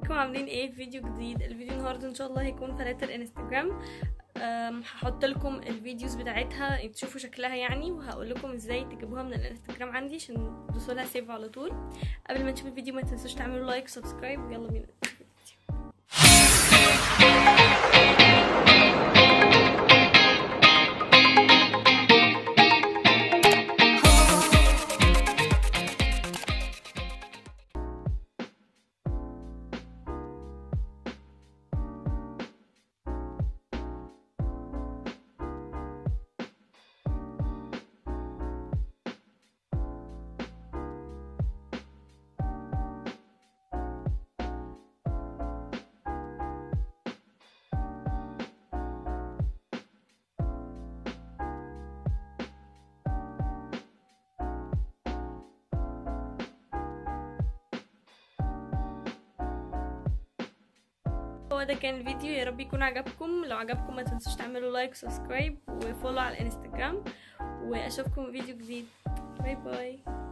ازيكم عاملين ايه في فيديو جديد الفيديو النهارده ان شاء الله هيكون فلاتر انستجرام أم، هحط لكم الفيديوز بتاعتها تشوفوا شكلها يعني وهقول لكم ازاي تجيبوها من الانستجرام عندي عشان تدوسوا لها سيف على طول قبل ما نشوف الفيديو ما تنسوش تعملوا لايك وسبسكرايب ويلا بينا نشوف الفيديو هو ده كان الفيديو يا رب يكون عجبكم لو عجبكم ما تنسوش تعملوا لايك وسبسكرايب وفولو على الانستجرام واشوفكم في فيديو جديد باي باي